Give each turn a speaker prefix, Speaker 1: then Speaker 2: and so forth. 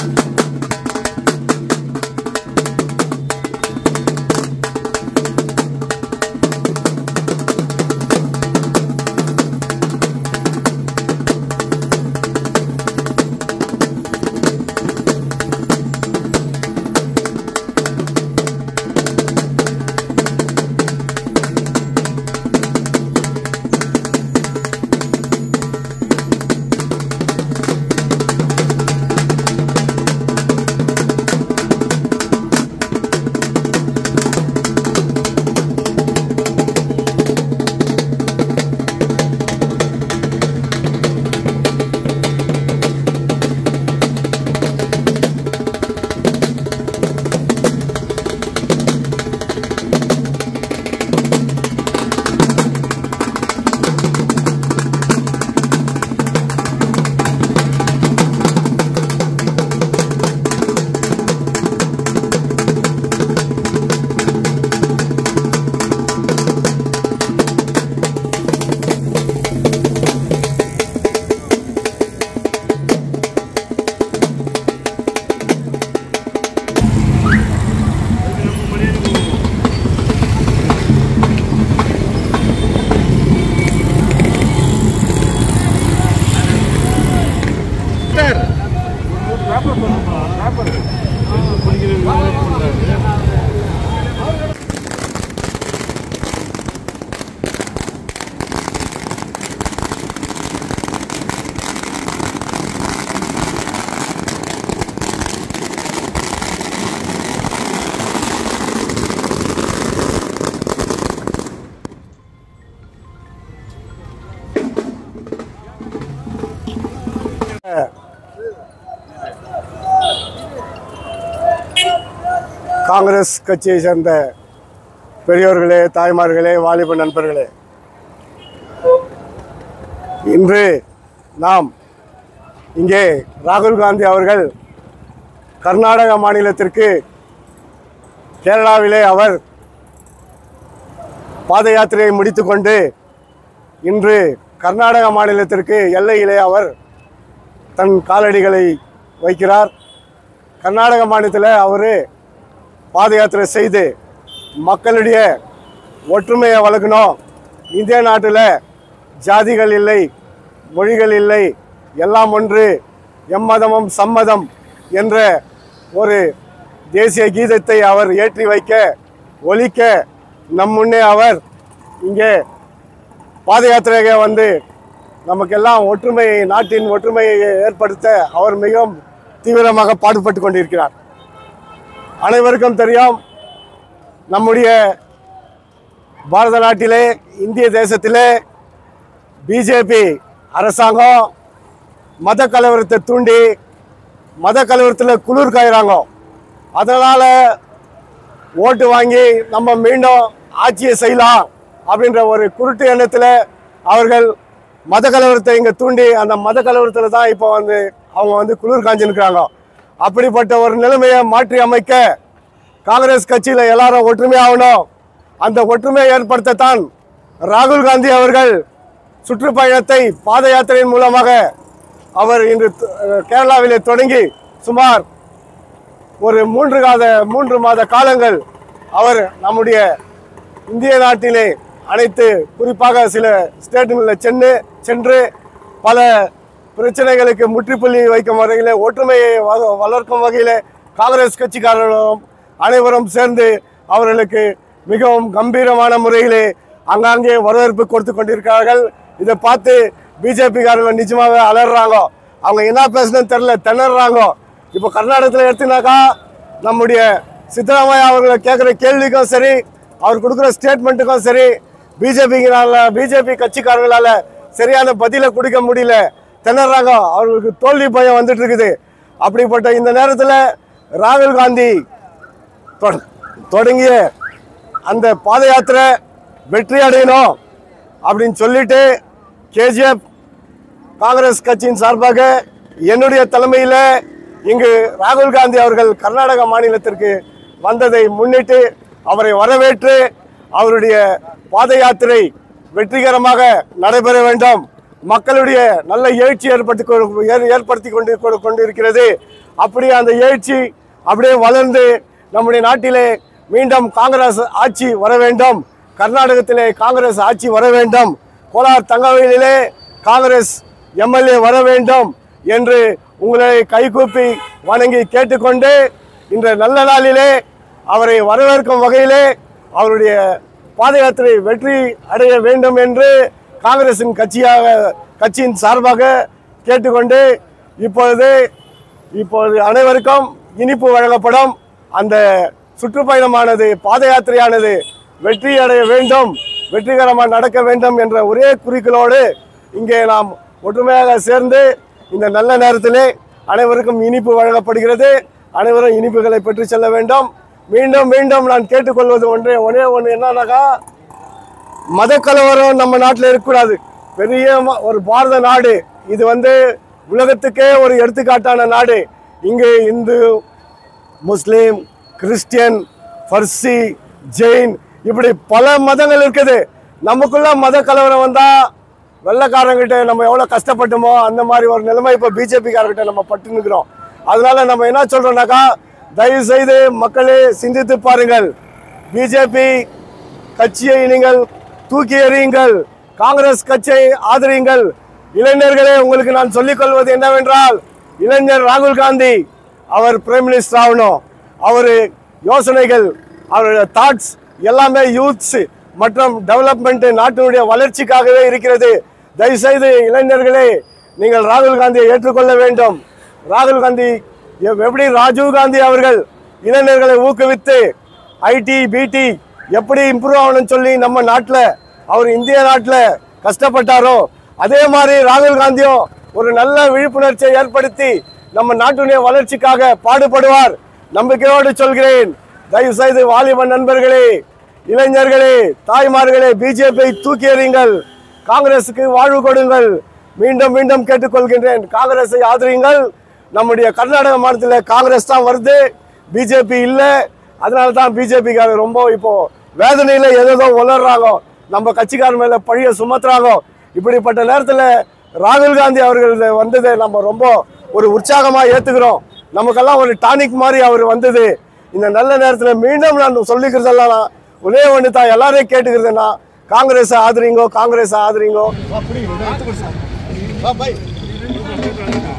Speaker 1: காங்கிரஸ் கட்சியை சேர்ந்த பெரியோர்களே தாய்மார்களே வாலிப நண்பர்களே இன்று நாம் இங்கே ராகுல் காந்தி அவர்கள் கர்நாடக மாநிலத்திற்கு கேரளாவிலே அவர் பாத யாத்திரையை முடித்துக்கொண்டு இன்று கர்நாடக மாநிலத்திற்கு எல்லையிலே அவர் தன் காலடிகளை வைக்கிறார் கர்நாடக மாநிலத்தில் அவர் பாத யாத்திரை செய்து மக்களுடைய ஒற்றுமையை வளர்க்கணும் இந்திய நாட்டில் ஜாதிகள் இல்லை மொழிகள் இல்லை எல்லாம் ஒன்று எம்மதமும் சம்மதம் என்ற ஒரு தேசிய கீதத்தை அவர் ஏற்றி வைக்க ஒலிக்க நம் முன்னே அவர் இங்கே பாத யாத்திரையாக வந்து நமக்கெல்லாம் ஒற்றுமையை நாட்டின் ஒற்றுமையை ஏற்படுத்த அவர் மிகவும் தீவிரமாக பாடுபட்டு கொண்டிருக்கிறார் அனைவருக்கும் தெரியும் நம்முடைய பாரத நாட்டிலே இந்திய தேசத்திலே பிஜேபி அரசாங்கம் மத கலவரத்தை தூண்டி மத கலவரத்தில் குளிர் காயிறாங்க அதனால் ஓட்டு வாங்கி நம்ம மீண்டும் ஆட்சியை செய்யலாம் அப்படின்ற ஒரு குருட்டு எண்ணத்தில் அவர்கள் மத கலவரத்தை இங்கே தூண்டி அந்த மத கலவரத்தில் தான் இப்போ வந்து அவங்க வந்து குளிர் காஞ்சிருக்கிறாங்க அப்படிப்பட்ட ஒரு நிலைமையை மாற்றி அமைக்க காங்கிரஸ் கட்சியில் எல்லாரும் ஒற்றுமையாகணும் அந்த ஒற்றுமையை ஏற்படுத்தத்தான் ராகுல் காந்தி அவர்கள் சுற்றுப்பயணத்தை பாத யாத்திரையின் மூலமாக அவர் இன்று அஹ், கேரளாவிலே தொடங்கி சுமார் ஒரு மூன்று காத மூன்று மாத காலங்கள் அவர் நம்முடைய இந்திய நாட்டிலே அனைத்து குறிப்பாக சில ஸ்டேட்டுகளில் சென்று சென்று பல பிரச்சனைகளுக்கு முற்றுப்புள்ளி வைக்கும் வகையில் ஒற்றுமையை வ- வளர்க்கும் வகையில் காங்கிரஸ் கட்சிக்காரர்களும் அனைவரும் சேர்ந்து அவர்களுக்கு மிகவும் கம்பீரமான முறையிலே அங்காங்கே வரவேற்பு கொடுத்து கொண்டிருக்கிறார்கள் இதை பார்த்து பிஜேபிக்காரர்கள் நிஜமாவே அலறாங்க அவங்க என்ன பேசணும்னு தெரியல திணறாங்க இப்போ கர்நாடகத்தில் எடுத்தீங்கன்னாக்கா நம்முடைய சித்தராமையா அவர்களை கேட்குற கேள்விக்கும் சரி அவர் கொடுக்குற ஸ்டேட்மெண்ட்டுக்கும் சரி பிஜேபிங்களால பிஜேபி கட்சிக்காரங்களால சரியான பதிலை கொடுக்க முடியல திணறாங்க அவர்களுக்கு தோல்வி பயம் வந்துட்டு இருக்குது அப்படிப்பட்ட இந்த நேரத்தில் ராகுல் காந்தி தொட- தொடங்கிய அந்த பாத யாத்திரை வெற்றி அடையணும் அப்படின்னு சொல்லிட்டு கேஜிஎஃப் காங்கிரஸ் கட்சியின் சார்பாக என்னுடைய தலைமையில் இங்கு ராகுல் காந்தி அவர்கள் கர்நாடக மாநிலத்திற்கு வந்ததை முன்னிட்டு அவரை வரவேற்று அவருடைய பாத யாத்திரை வெற்றிகரமாக நடைபெற வேண்டும் மக்களுடைய நல்ல எழுச்சி ஏற்படுத்தி கொ- ஏற்- ஏற்படுத்தி கொண்டு கொ- கொண்டிருக்கிறது அப்படியே அந்த எழுச்சி அப்படியே வளர்ந்து நம்முடைய நாட்டிலே மீண்டும் காங்கிரஸ் ஆட்சி வர வேண்டும் கர்நாடகத்திலே காங்கிரஸ் ஆட்சி வர வேண்டும் கோலார் தங்கவேலிலே காங்கிரஸ் எம்எல்ஏ வர வேண்டும் என்று உங்களை கைகூப்பி வணங்கி கேட்டுக்கொண்டு இந்த நல்ல நாளிலே அவரை வரவேற்கும் வகையிலே அவருடைய பாத யாத்திரை வெற்றி அடைய வேண்டும் என்று காங்கிரசின் கட்சியாக கட்சியின் சார்பாக கேட்டுக்கொண்டு இப்பொழுது இப்பொழுது அனைவருக்கும் இனிப்பு வழங்கப்படும் அந்த சுற்றுப்பயணமானது பாத யாத்திரையானது வெற்றி அடைய வேண்டும் வெற்றிகரமாக நடக்க வேண்டும் என்ற ஒரே குறிக்கோளோடு இங்கே நாம் ஒற்றுமையாக சேர்ந்து இந்த நல்ல நேரத்திலே அனைவருக்கும் இனிப்பு வழங்கப்படுகிறது அனைவரும் இனிப்புகளை பெற்று செல்ல வேண்டும் மீண்டும் மீண்டும் நான் கேட்டுக்கொள்வது ஒன்றே ஒரே ஒன்று என்னன்னாக்கா மத கலவரம் நம்ம நாட்டில் இருக்கக்கூடாது பெரிய ம- ஒரு பாரத நாடு இது வந்து உலகத்துக்கே ஒரு எடுத்துக்காட்டான நாடு இங்கு இந்து முஸ்லீம் கிறிஸ்டியன் பர்சி ஜெயின் இப்படி பல மதங்கள் இருக்குது நமக்குள்ள மத கலவரம் வந்தா வெள்ளைக்காரங்கிட்ட நம்ம எவ்வளோ கஷ்டப்பட்டோமோ அந்த மாதிரி ஒரு நிலைமை இப்போ பிஜேபிக்காரர்கிட்ட நம்ம பட்டு நிற்கிறோம் அதனால நம்ம என்ன சொல்றோம்னாக்கா தயவு செய்து மக்களே சிந்தித்து பாருங்கள் பிஜேபி கட்சியை நீங்கள் தூக்கி எறியுங்கள் காங்கிரஸ் கட்சியை ஆதரியுங்கள் இளைஞர்களே உங்களுக்கு நான் சொல்லிக் கொள்வது என்னவென்றால் இளைஞர் ராகுல் காந்தி அவர் பிரைம் மினிஸ்டர் ஆகணும் அவர் யோசனைகள் அவருடைய தாட்ஸ் எல்லாமே யூத்ஸ் மற்றும் டெவலப்மெண்ட் நாட்டினுடைய வளர்ச்சிக்காகவே இருக்கிறது தயவுசெய்து இளைஞர்களே நீங்கள் ராகுல் காந்தியை ஏற்றுக்கொள்ள வேண்டும் ராகுல் காந்தி எப்- எப்படி ராஜீவ் காந்தி அவர்கள் இளைஞர்களை ஊக்குவித்து ஐடி பிடி எப்படி இம்ப்ரூவ் ஆகணும்னு சொல்லி நம்ம நாட்டில் அவர் இந்திய நாட்டில் கஷ்டப்பட்டாரோ அதே மாதிரி ராகுல் காந்தியும் ஒரு நல்ல விழிப்புணர்ச்சியை ஏற்படுத்தி நம்ம நாட்டுடைய வளர்ச்சிக்காக பாடுபடுவார் நம்பிக்கையோடு சொல்கிறேன் தயவு செய்து வாலிப நண்பர்களே இளைஞர்களே தாய்மார்களே பிஜேபியை தூக்கி எறியுங்கள் காங்கிரசுக்கு வாழ்வு கொடுங்கள் மீண்டும் மீண்டும் கேட்டுக்கொள்கின்றேன் காங்கிரஸை ஆதரியுங்கள் நம்முடைய கர்நாடக மாநிலத்தில் காங்கிரஸ் தான் வருது பிஜேபி இல்லை அதனால தான் பிஜேபிக்காரங்க ரொம்ப இப்போ வேதனையில ஏதேதோ உளர்றாங்க நம்ம கட்சிக்காரர் மேல பழிய சுமத்துறாங்க இப்படிப்பட்ட நேரத்தில் ராகுல் காந்தி அவர்கள் வந்ததை நம்ம ரொம்ப ஒரு உற்சாகமாக ஏற்றுக்கிறோம் நமக்கெல்லாம் ஒரு டானிக் மாதிரி அவர் வந்தது இந்த நல்ல நேரத்தில் மீண்டும் நான் சொல்லிக்கிறதெல்லாம் நான் ஒரே ஒன்று தான் எல்லாரையும் கேட்டுக்கிறதுன்னா காங்கிரஸை ஆதரிங்கோ காங்கிரஸை ஆதரிங்கோ
Speaker 2: அப்படி எடுத்துக்கோ சார் பை